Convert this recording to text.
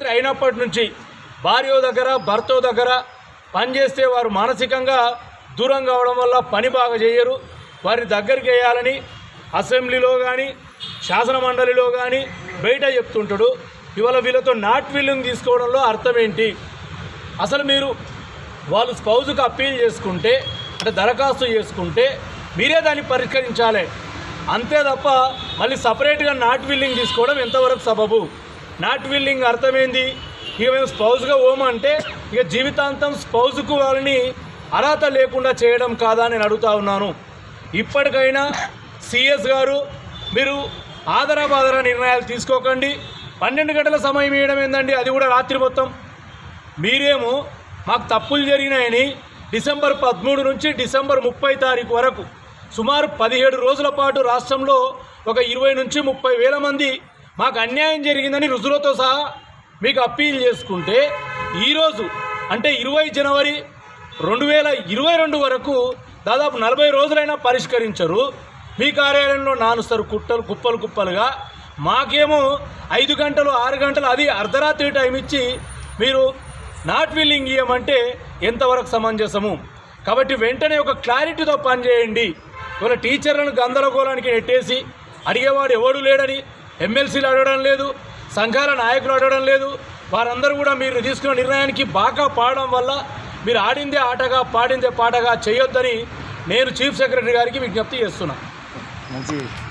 ముఖ్యమంత్రి అయినప్పటి నుంచి భార్య దగ్గర భర్త దగ్గర పనిచేస్తే వారు మానసికంగా దూరం కావడం వల్ల పని బాగా చేయరు వారి దగ్గరికి వేయాలని అసెంబ్లీలో కానీ శాసన మండలిలో కానీ బయట చెప్తుంటాడు ఇవాళ వీళ్ళతో నాట్ విల్లింగ్ తీసుకోవడంలో అర్థం ఏంటి అసలు మీరు వాళ్ళు స్పౌజ్కి అప్పీల్ చేసుకుంటే అంటే దరఖాస్తు చేసుకుంటే మీరే దాన్ని పరిష్కరించాలి అంతే తప్ప మళ్ళీ సపరేట్గా నాట్ విల్లింగ్ తీసుకోవడం ఎంతవరకు సబబు నాట్ విల్లింగ్ అర్థమైంది ఇక మేము స్పౌజ్గా ఓమంటే ఇక జీవితాంతం స్పౌజ్కు వాళ్ళని అర్హత లేకుండా చేయడం కాదా అని నేను అడుగుతా ఉన్నాను ఇప్పటికైనా సిఎస్ గారు మీరు ఆదరాబాదర నిర్ణయాలు తీసుకోకండి పన్నెండు గంటల సమయం ఇవ్వడం ఏందండి అది కూడా రాత్రి మొత్తం మీరేమో మాకు తప్పులు జరిగినాయని డిసెంబర్ పదమూడు నుంచి డిసెంబర్ ముప్పై తారీఖు వరకు సుమారు పదిహేడు రోజుల పాటు రాష్ట్రంలో ఒక ఇరవై నుంచి ముప్పై వేల మంది మాకు అన్యాయం జరిగిందని రుజువులతో సహా మీకు అప్పీల్ చేసుకుంటే ఈరోజు అంటే ఇరవై జనవరి రెండు వేల ఇరవై రెండు వరకు దాదాపు నలభై రోజులైనా పరిష్కరించరు మీ కార్యాలయంలో నానుస్తారు కుట్టలు కుప్పలు కుప్పలుగా మాకేమో ఐదు గంటలు ఆరు గంటలు అది అర్ధరాత్రి టైం ఇచ్చి మీరు నాట్ విల్లింగ్ ఇవ్వమంటే ఎంతవరకు సమంజసము కాబట్టి వెంటనే ఒక క్లారిటీతో పనిచేయండి ఇవాళ టీచర్లను గందరగోళానికి నెట్టేసి అడిగేవాడు ఎవడు లేడని ఎమ్మెల్సీలు అడగడం లేదు సంఘాల నాయకులు అడగడం లేదు వారందరూ కూడా మీరు తీసుకున్న నిర్ణయానికి బాగా పాడడం వల్ల మీరు ఆడిందే ఆటగా పాడిందే పాటగా చేయొద్దని నేను చీఫ్ సెక్రటరీ గారికి విజ్ఞప్తి చేస్తున్నా మంచి